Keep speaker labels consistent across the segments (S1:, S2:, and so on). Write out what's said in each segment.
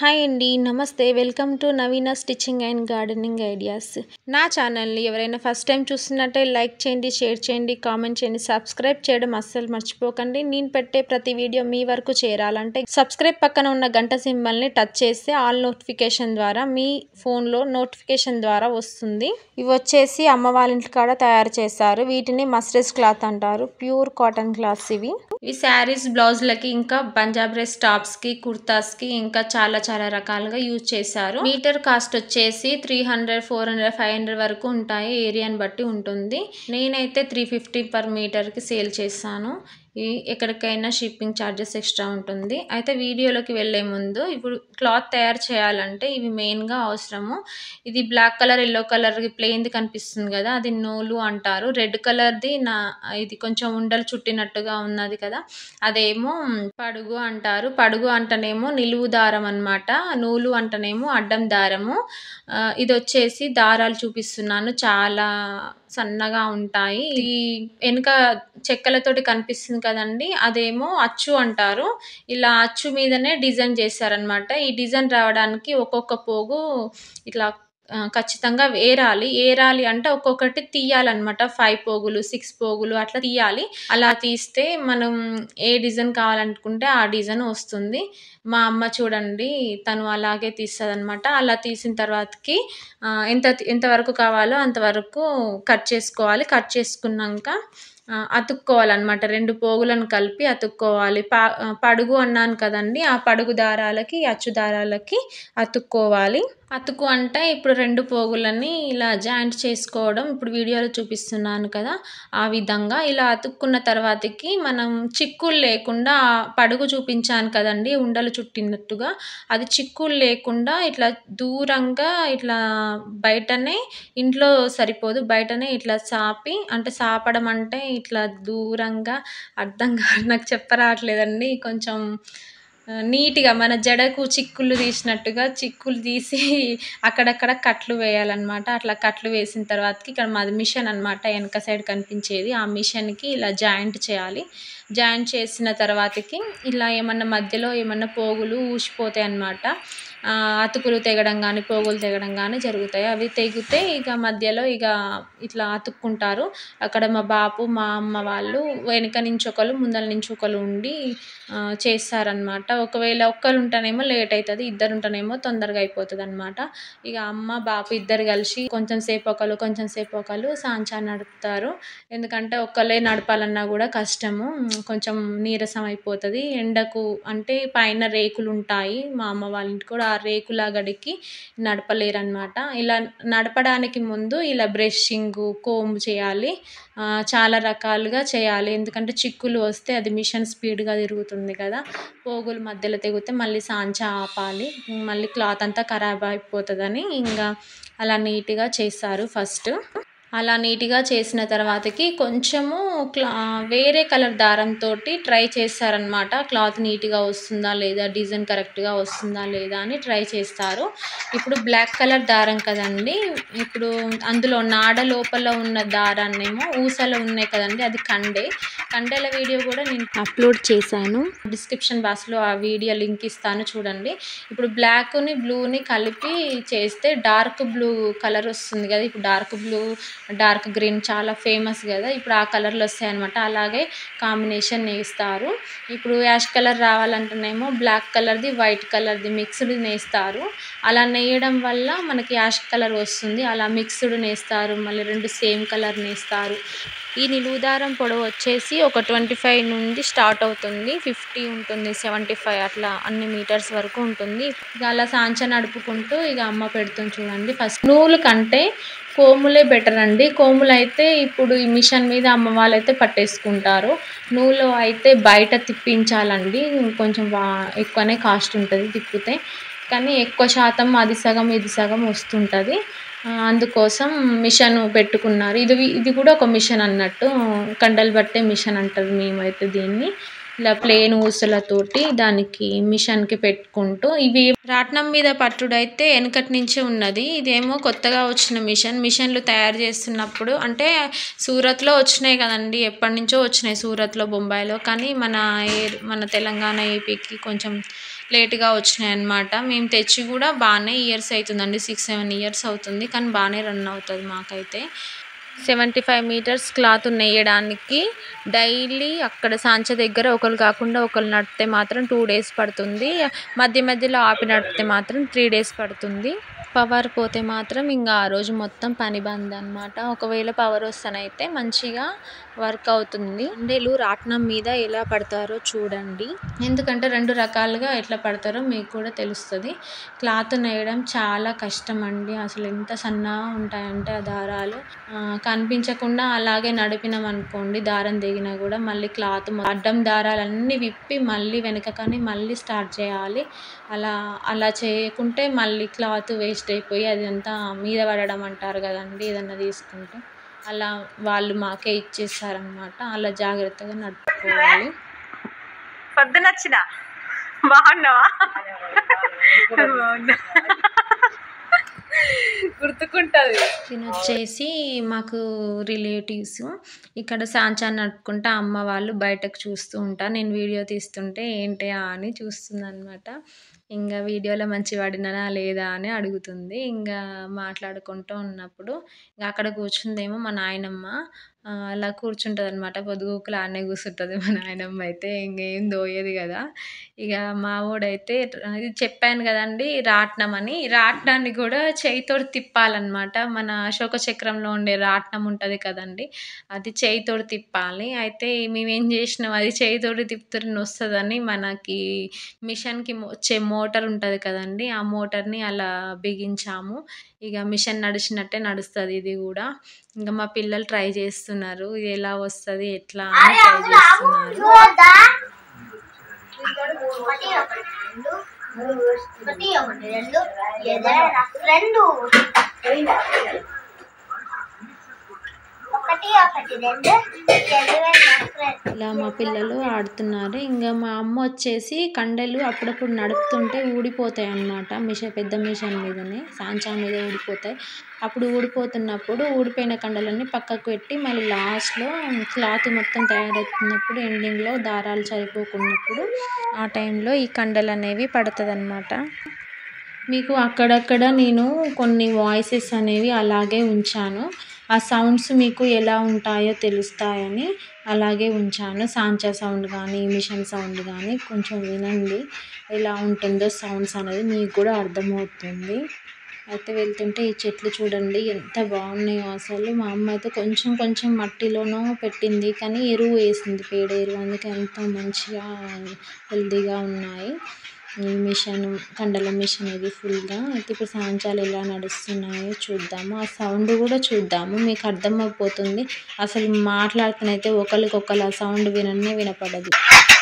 S1: hi అండి నమస్తే welcome to Naveena stitching and gardening ideas నా ఛానల్ని ఎవరైనా ఫస్ట్ టైం చూస్తున్నట్టే లైక్ చేయండి షేర్ చేయండి కామెంట్ చేయండి సబ్స్క్రైబ్ చేయడం అస్సలు మర్చిపోకండి నేను పెట్టే ప్రతి వీడియో మీ వరకు చేరాలంటే సబ్స్క్రైబ్ పక్కన ఉన్న గంట సింబల్ని టచ్ చేస్తే ఆల్ నోటిఫికేషన్ ద్వారా మీ ఫోన్లో నోటిఫికేషన్ ద్వారా వస్తుంది ఇవి వచ్చేసి అమ్మ వాళ్ళ ఇంటి కాడ తయారు చేస్తారు వీటిని మస్రెస్ క్లాత్ అంటారు ప్యూర్ కాటన్ క్లాత్స్ ఇవి ఇవి శారీస్ బ్లౌజ్లకి ఇంకా పంజాబ్ డ్రెస్ టాప్స్కి కుర్తాస్కి ఇంకా చాలా చాలా రకాలుగా యూజ్ చేశారు మీటర్ కాస్ట్ వచ్చేసి three hundred four hundred five hundred వరకు ఉంటాయి ఏరియాని బట్టి ఉంటుంది నేనైతే త్రీ ఫిఫ్టీ పర్ మీటర్కి సేల్ చేశాను ఈ ఎక్కడికైనా షిప్పింగ్ ఛార్జెస్ ఎక్స్ట్రా ఉంటుంది అయితే వీడియోలోకి వెళ్ళే ముందు ఇప్పుడు క్లాత్ తయారు చేయాలంటే ఇవి మెయిన్గా అవసరము ఇది బ్లాక్ కలర్ ఎల్లో కలర్ ప్లెయిన్ది కనిపిస్తుంది కదా అది నూలు అంటారు రెడ్ కలర్ది నా ఇది కొంచెం ఉండలు చుట్టినట్టుగా ఉన్నది కదా అదేమో పడుగు అంటారు పడుగు అంటేనేమో నిలువు దారం అనమాట నూలు అంటేనేమో అడ్డం దారము ఇది వచ్చేసి దారాలు చూపిస్తున్నాను చాలా సన్నగా ఉంటాయి ఈ వెనుక చెక్కలతోటి కనిపిస్తుంది కదండి అదేమో అచ్చు అంటారు ఇలా అచ్చు మీదనే డిజైన్ చేశారనమాట ఈ డిజైన్ రావడానికి ఒక్కొక్క పోగు ఇట్లా ఖచ్చితంగా ఏరాలి ఏరాలి అంటే ఒక్కొక్కటి తీయాలన్నమాట ఫైవ్ పోగులు సిక్స్ పోగులు అట్లా తీయాలి అలా తీస్తే మనం ఏ డిజైన్ కావాలనుకుంటే ఆ డిజైన్ వస్తుంది మా అమ్మ చూడండి తను అలాగే తీస్తుంది అనమాట అలా తీసిన తర్వాతకి ఎంత ఎంతవరకు కావాలో అంతవరకు కట్ చేసుకోవాలి కట్ చేసుకున్నాక అతుక్కోవాలన్నమాట రెండు పోగులను కలిపి అతుక్కోవాలి పా పడుగు అన్నాను కదండి ఆ పడుగు దారాలకి అచ్చు దారాలకి అతుక్కోవాలి అతుకు అంటే ఇప్పుడు రెండు పోగులని ఇలా జాయింట్ చేసుకోవడం ఇప్పుడు వీడియోలో చూపిస్తున్నాను కదా ఆ విధంగా ఇలా అతుక్కున్న తర్వాతకి మనం చిక్కులు లేకుండా పడుగు చూపించాను కదండి ఉండలు చుట్టినట్టుగా అది చిక్కులు లేకుండా ఇట్లా దూరంగా ఇట్లా బయటనే ఇంట్లో సరిపోదు బయటనే ఇట్లా చాపి అంటే చాపడం అంటే ఇట్లా దూరంగా అర్థం కాదు నాకు చెప్పరావట్లేదండి కొంచెం నీట్గా మన జడకు చిక్కులు తీసినట్టుగా చిక్కులు తీసి అక్కడక్కడ కట్లు వేయాలన్నమాట అట్లా కట్లు వేసిన తర్వాతకి ఇక్కడ మాది మిషన్ అనమాట వెనక సైడ్ కనిపించేది ఆ మిషన్కి ఇలా జాయింట్ చేయాలి జాయింట్ చేసిన తర్వాతకి ఇలా ఏమన్నా మధ్యలో ఏమన్నా పోగులు ఊసిపోతాయి అన్నమాట అతుకులు తెగడం కానీ పోగులు తెగడం కానీ జరుగుతాయి అవి తెగితే ఇక మధ్యలో ఇక ఇట్లా అతుక్కుంటారు అక్కడ మా బాపు మా అమ్మ వాళ్ళు వెనుక నుంచి ఒకరు ముందల నుంచి ఒకరు ఉండి చేస్తారనమాట ఒకవేళ ఒక్కరు ఉంటేనేమో లేట్ అవుతుంది ఇద్దరు ఉంటేనేమో తొందరగా అయిపోతుంది అనమాట ఇక అమ్మ బాపు ఇద్దరు కలిసి కొంచెం సేపు ఒకరు కొంచెం సేపు ఒకరు సాంచా నడుపుతారు ఎందుకంటే ఒక్కలే నడపాలన్నా కూడా కష్టము కొంచెం నీరసం అయిపోతుంది ఎండకు అంటే పైన రేకులు ఉంటాయి మా అమ్మ వాళ్ళ ఇంటి కూడా ఆ రేకుల గడికి నడపలేరనమాట ఇలా నడపడానికి ముందు ఇలా బ్రషింగ్ కోమ్ చేయాలి చాలా రకాలుగా చేయాలి ఎందుకంటే చిక్కులు వస్తే అది మిషన్ స్పీడ్గా తిరుగుతుంది కదా పోగులు మధ్యలో తెగితే మళ్ళీ సాంచా ఆపాలి మళ్ళీ క్లాత్ అంతా ఖరాబ్ అయిపోతుందని ఇంకా అలా నీట్గా చేస్తారు ఫస్ట్ అలా నీట్గా చేసిన తర్వాతకి కొంచెము క్లా వేరే కలర్ దారంతో ట్రై చేస్తారనమాట క్లాత్ నీట్గా వస్తుందా లేదా డిజైన్ కరెక్ట్గా వస్తుందా లేదా అని ట్రై చేస్తారు ఇప్పుడు బ్లాక్ కలర్ దారం కదండి ఇప్పుడు అందులో నాడ లోపల ఉన్న దారాన్నేమో ఊసలో ఉన్నాయి కదండి అది కండే కండేల వీడియో కూడా నేను అప్లోడ్ చేశాను డిస్క్రిప్షన్ బాక్స్లో ఆ వీడియో లింక్ ఇస్తాను చూడండి ఇప్పుడు బ్లాక్ని బ్లూని కలిపి చేస్తే డార్క్ బ్లూ కలర్ వస్తుంది కదా ఇప్పుడు డార్క్ బ్లూ డార్క్ గ్రీన్ చాలా ఫేమస్ కదా ఇప్పుడు ఆ కలర్లు వస్తాయి అనమాట అలాగే కాంబినేషన్ నేస్తారు ఇప్పుడు యాష్ కలర్ రావాలంటేనేమో బ్లాక్ కలర్ది వైట్ కలర్ది మిక్స్డ్ నేస్తారు అలా నేయడం వల్ల మనకి యాష్ కలర్ వస్తుంది అలా మిక్స్డ్ నేస్తారు మళ్ళీ రెండు సేమ్ కలర్ నేస్తారు ఈ నిలువుదారం పొడవు వచ్చేసి ఒక ట్వంటీ ఫైవ్ నుండి స్టార్ట్ అవుతుంది ఫిఫ్టీ ఉంటుంది సెవెంటీ ఫైవ్ అట్లా అన్ని మీటర్స్ వరకు ఉంటుంది ఇక అలా సాంచ నడుపుకుంటూ ఇక అమ్మ పెడుతుంది చూడండి ఫస్ట్ నూలు కంటే కోములే బెటర్ అండి కోములు అయితే ఇప్పుడు ఈ మిషన్ మీద అమ్మ వాళ్ళైతే పట్టేసుకుంటారు నూలు అయితే బయట తిప్పించాలండి కొంచెం ఎక్కువనే కాస్ట్ ఉంటుంది తిప్పితే కానీ ఎక్కువ శాతం అది సగం ఇది సగం వస్తుంటుంది అందుకోసం మిషన్ పెట్టుకున్నారు ఇది ఇది కూడా ఒక మిషన్ అన్నట్టు కండలు పట్టే మిషన్ అంటారు మేమైతే దీన్ని ఇలా ప్లేన్ ఊసలతోటి దానికి మిషన్కి పెట్టుకుంటూ ఇవి రాట్నం మీద పట్టుడైతే వెనకటి నుంచే ఉన్నది ఇదేమో కొత్తగా వచ్చిన మిషన్ మిషన్లు తయారు చేస్తున్నప్పుడు అంటే సూరత్లో వచ్చినాయి కదండి ఎప్పటి నుంచో వచ్చినాయి సూరత్లో బొంబాయిలో కానీ మన ఏ మన తెలంగాణ ఏపీకి కొంచెం లేట్గా వచ్చినాయి అన్నమాట మేము తెచ్చి కూడా బాగానే ఇయర్స్ అవుతుందండి సిక్స్ సెవెన్ ఇయర్స్ అవుతుంది కానీ బాగానే రన్ అవుతుంది మాకైతే సెవెంటీ ఫైవ్ మీటర్స్ క్లాత్ నెయ్యడానికి డైలీ అక్కడ సాంచ దగ్గర ఒకరు కాకుండా ఒకరు నడితే మాత్రం టూ డేస్ పడుతుంది మధ్య మధ్యలో ఆపి నడిపితే మాత్రం త్రీ డేస్ పడుతుంది పవర్ పోతే మాత్రం ఇంకా ఆ రోజు మొత్తం పని బంద్ అనమాట ఒకవేళ పవర్ వస్తానైతే మంచిగా వర్క్ అవుతుంది అండేలు రాట్నం మీద ఎలా పడతారో చూడండి ఎందుకంటే రెండు రకాలుగా ఎట్లా పడతారో మీకు కూడా తెలుస్తుంది క్లాత్ నేయడం చాలా కష్టం అండి అసలు ఎంత సన్నగా ఉంటాయంటే ఆ దారాలు ఆ, కనిపించకుండా అలాగే నడిపినాం అనుకోండి దారం దిగినా కూడా మళ్ళీ క్లాత్ అడ్డం దారాలన్నీ విప్పి మళ్ళీ వెనక కానీ మళ్ళీ స్టార్ట్ చేయాలి అలా అలా చేయకుంటే మళ్ళీ క్లాత్ వేస్ట్ అయిపోయి అది అంతా మీద పడడం అంటారు కదండి ఏదన్నా తీసుకుంటే అలా వాళ్ళు మాకే ఇచ్చేస్తారనమాట అలా జాగ్రత్తగా నడుపుకోవాలి
S2: పొద్దున వచ్చిన బాగున్నావా బాగున్నా గుర్తుకుంటది
S1: తిని వచ్చేసి మాకు రిలేటివ్స్ ఇక్కడ సాంచా నడుపుకుంటా అమ్మ వాళ్ళు బయటకు చూస్తూ ఉంటారు నేను వీడియో తీస్తుంటే ఏంటి అని చూస్తుంది అనమాట ఇంకా వీడియోలో మంచి పడినానా లేదా అని అడుగుతుంది ఇంకా మాట్లాడుకుంటూ ఉన్నప్పుడు ఇంకా అక్కడ కూర్చుందేమో మా నాయనమ్మ ఆ, అలా కూర్చుంటుంది అనమాట పొద్దుగూకులు ఆడనే కూర్చుంటుంది మా నాయనమ్మ అయితే ఇంకేం దోయేది కదా ఇక మా వాడైతే ఇది చెప్పాను కదండి రాట్నం అని రాట్నాన్ని కూడా చేయితోటి తిప్పాలన్నమాట మన అశోక చక్రంలో ఉండే రాట్నం ఉంటుంది కదండి అది చేయితోటి తిప్పాలి అయితే మేమేం చేసినాం అది చేయితోటి తిప్పుతున్న వస్తుందని మనకి మిషన్కి వచ్చే మోటార్ ఉంటుంది కదండి ఆ మోటార్ని అలా బిగించాము ఇక మిషన్ నడిచినట్టే నడుస్తుంది ఇది కూడా ఇంకా మా పిల్లలు ట్రై చేస్తున్నారు ఇది ఎలా వస్తుంది ఎట్లా అని ట్రై చేస్తున్నారు
S3: ఒకటి ఒకటి రెండు ఒకటి ఒకటి రెండు ఏదైనా రెండు ఒకటి ఒకటి రెండు ఏదైనా ఫ్రెండ్
S1: ఇలా మా పిల్లలు ఆడుతున్నారు ఇంకా మా అమ్మ వచ్చేసి కండలు అప్పుడప్పుడు నడుపుతుంటే ఊడిపోతాయి అన్నమాట మిషన్ పెద్ద మిషన్ మీదనే సాంచా మీద ఊడిపోతాయి అప్పుడు ఊడిపోతున్నప్పుడు ఊడిపోయిన కండలన్నీ పక్కకు పెట్టి మళ్ళీ లాస్ట్లో క్లాత్ మొత్తం తయారవుతున్నప్పుడు ఎండింగ్లో దారాలు సరిపోకున్నప్పుడు ఆ టైంలో ఈ కండలు అనేవి పడుతుంది మీకు అక్కడక్కడ నేను కొన్ని వాయిసెస్ అనేవి అలాగే ఉంచాను ఆ సౌండ్స్ మీకు ఎలా ఉంటాయో తెలుస్తాయని అలాగే ఉంచాను సాంచా సౌండ్ కానీ మిషన్ సౌండ్ కానీ కొంచెం వినండి ఎలా ఉంటుందో సౌండ్స్ అనేది మీకు కూడా అర్థమవుతుంది అయితే వెళ్తుంటే ఈ చెట్లు చూడండి ఎంత బాగున్నాయో అసలు మా అమ్మ అయితే కొంచెం కొంచెం మట్టిలోనో పెట్టింది కానీ ఎరువు వేసింది పేడ ఎరువు అందుకే ఎంత మంచిగా హెల్తీగా ఉన్నాయి ఈ మిషన్ కండల మిషన్ ఇది ఫుల్గా అయితే ఇప్పుడు సాంచాలు ఎలా నడుస్తున్నాయో చూద్దాము ఆ సౌండ్ కూడా చూద్దాము మీకు అర్థమైపోతుంది అసలు మాట్లాడుతున్నైతే ఒకరికొకరు ఆ సౌండ్ విననే వినపడదు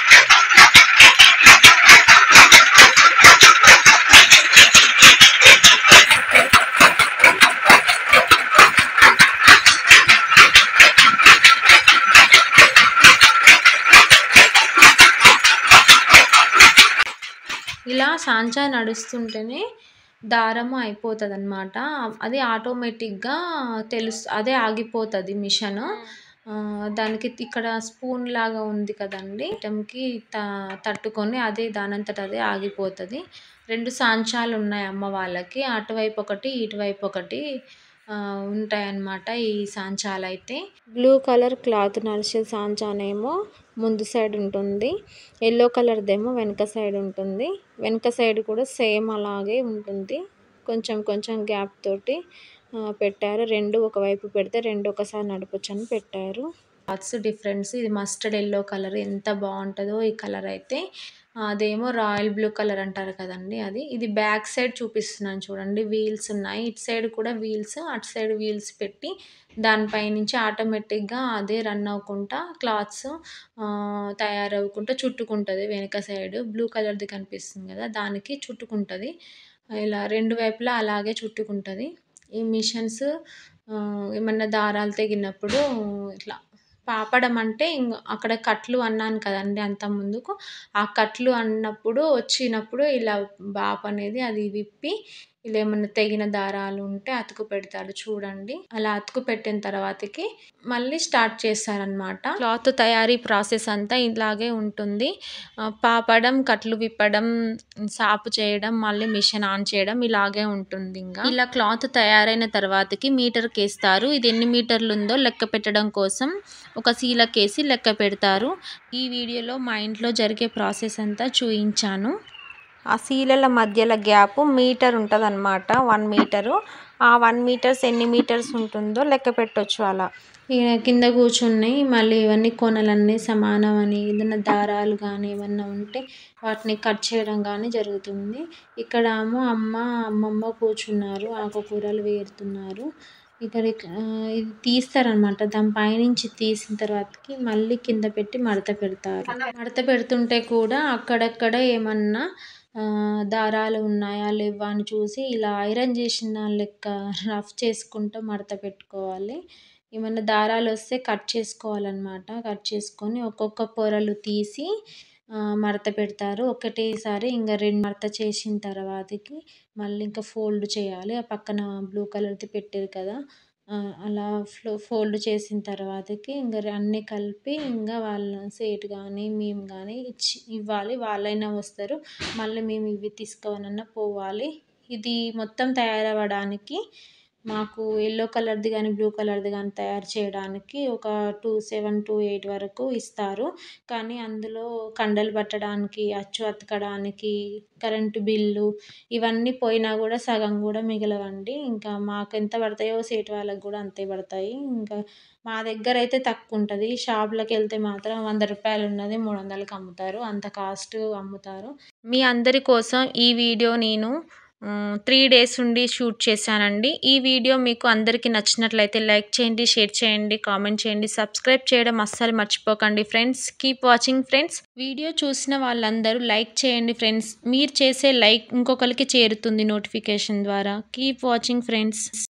S1: ఇలా సాంచా నడుస్తుంటేనే దారము అయిపోతుంది అనమాట అది ఆటోమేటిక్గా తెలుసు అదే ఆగిపోతుంది మిషన్ దానికి ఇక్కడ స్పూన్ లాగా ఉంది కదండి ఐటమ్కి త తట్టుకొని అదే దానంతట అదే ఆగిపోతుంది రెండు సాంచాలు ఉన్నాయి అమ్మ వాళ్ళకి అటువైపు ఒకటి ఇటువైపు ఒకటి ఆ, ఉంటాయన్నమాట ఈ సాంచాలు అయితే బ్లూ కలర్ క్లాత్ నడిచే సాంచానేమో ముందు సైడ్ ఉంటుంది ఎల్లో కలర్దేమో వెనక సైడ్ ఉంటుంది వెనక సైడ్ కూడా సేమ్ అలాగే ఉంటుంది కొంచెం కొంచెం గ్యాప్ తోటి ఆ, పెట్టారు రెండు ఒకవైపు పెడితే రెండు ఒకసారి నడపచ్చు అని పెట్టారు క్లాత్స్ డిఫరెన్స్ ఇది మస్టర్డ్ ఎల్లో కలర్ ఎంత బాగుంటుందో ఈ కలర్ అయితే అదేమో రాయల్ బ్లూ కలర్ అంటారు కదండి అది ఇది బ్యాక్ సైడ్ చూపిస్తున్నాను చూడండి వీల్స్ ఉన్నాయి ఇటు సైడ్ కూడా వీల్స్ అటు సైడ్ వీల్స్ పెట్టి దానిపై నుంచి ఆటోమేటిక్గా అదే రన్ అవ్వకుండా క్లాత్స్ తయారవ్వకుండా చుట్టుకుంటుంది వెనక సైడ్ బ్లూ కలర్ది కనిపిస్తుంది కదా దానికి చుట్టుకుంటుంది ఇలా రెండు వైపులా అలాగే చుట్టుకుంటుంది ఈ మిషన్స్ ఏమన్నా దారాలు తెగినప్పుడు ఇట్లా పాపడం అంటే ఇంక అక్కడ కట్లు అన్నాను కదండి అంత ముందుకు ఆ కట్లు అన్నప్పుడు వచ్చినప్పుడు ఇలా బాప్ అనేది అది విప్పి ఇలా ఏమన్నా తెగిన దారాలు ఉంటే అతుకు పెడతాడు చూడండి అలా అతుకు పెట్టిన తర్వాతకి మళ్ళీ స్టార్ట్ చేస్తారనమాట క్లాత్ తయారీ ప్రాసెస్ అంతా ఇలాగే ఉంటుంది ఆ, పాపడం కట్లు విప్పడం సాపు చేయడం మళ్ళీ మిషన్ ఆన్ చేయడం ఇలాగే ఉంటుంది ఇంకా ఇలా క్లాత్ తయారైన తర్వాతకి మీటర్ కేస్తారు ఇది ఎన్ని మీటర్లు ఉందో లెక్క పెట్టడం కోసం ఒక సీలకేసి లెక్క పెడతారు ఈ వీడియోలో మా ఇంట్లో జరిగే ప్రాసెస్ అంతా చూయించాను ఆ సీలల మధ్యలో గ్యాప్ మీటర్ ఉంటుంది అనమాట వన్ మీటరు ఆ వన్ మీటర్స్ ఎన్ని మీటర్స్ ఉంటుందో లెక్క పెట్టొచ్చు అలా ఇక కింద కూర్చున్నాయి మళ్ళీ ఇవన్నీ కొనలన్నీ సమానం అని ఏదైనా దారాలు కానీ ఏమన్నా ఉంటే వాటిని కట్ చేయడం కానీ జరుగుతుంది ఇక్కడ ఏమో అమ్మ అమ్మమ్మ కూర్చున్నారు ఆకుకూరలు వేరుతున్నారు ఇక్కడ ఆ, ఇది తీస్తారనమాట దాని పైనుంచి తీసిన తర్వాతకి మళ్ళీ కింద పెట్టి మడత పెడతారు మడత పెడుతుంటే కూడా అక్కడక్కడ ఏమన్నా ఆ, దారాలు ఉన్నాయా లేవా అని చూసి ఇలా ఐరన్ చేసిన లెక్క రఫ్ చేసుకుంటూ మడత పెట్టుకోవాలి ఏమన్నా దారాలు వస్తే కట్ చేసుకోవాలన్నమాట కట్ చేసుకొని ఒక్కొక్క పొరలు తీసి ఆ, మడత పెడతారు ఒకటేసారి ఇంకా రెండు మడత చేసిన తర్వాతకి మళ్ళీ ఇంకా ఫోల్డ్ చేయాలి ఆ పక్కన బ్లూ కలర్ది పెట్టారు కదా ఆ, అలా ఫ్లో ఫోల్డ్ చేసిన తర్వాతకి ఇంకా అన్నీ కలిపి ఇంకా వాళ్ళ సేట్ కానీ మేము కానీ ఇచ్చి ఇవ్వాలి వాళ్ళైనా వస్తారు మళ్ళీ మేము ఇవి తీసుకోవాలన్నా పోవాలి ఇది మొత్తం తయారవ్వడానికి మాకు ఎల్లో కలర్ది కానీ బ్లూ కలర్ది కానీ తయారు చేయడానికి ఒక టూ సెవెన్ టు ఎయిట్ వరకు ఇస్తారు కానీ అందులో కండలు పట్టడానికి అచ్చు అతకడానికి కరెంటు బిల్లు ఇవన్నీ పోయినా కూడా సగం కూడా మిగలవండి ఇంకా మాకు ఎంత పడతాయో సేటు వాళ్ళకి కూడా అంతే పడతాయి ఇంకా మా దగ్గర అయితే తక్కువ ఉంటుంది షాప్లోకి వెళ్తే మాత్రం వంద రూపాయలు ఉన్నది మూడు వందలకి అమ్ముతారు అంత కాస్ట్ అమ్ముతారు మీ అందరి కోసం ఈ వీడియో నేను త్రీ డేస్ ఉండి షూట్ చేశానండి ఈ వీడియో మీకు అందరికీ నచ్చినట్లయితే లైక్ చేయండి షేర్ చేయండి కామెంట్ చేయండి సబ్స్క్రైబ్ చేయడం అస్సలు మర్చిపోకండి friends keep watching friends video చూసిన వాళ్ళందరూ లైక్ చేయండి ఫ్రెండ్స్ మీరు చేసే లైక్ ఇంకొకరికి చేరుతుంది నోటిఫికేషన్ ద్వారా కీప్ వాచింగ్ ఫ్రెండ్స్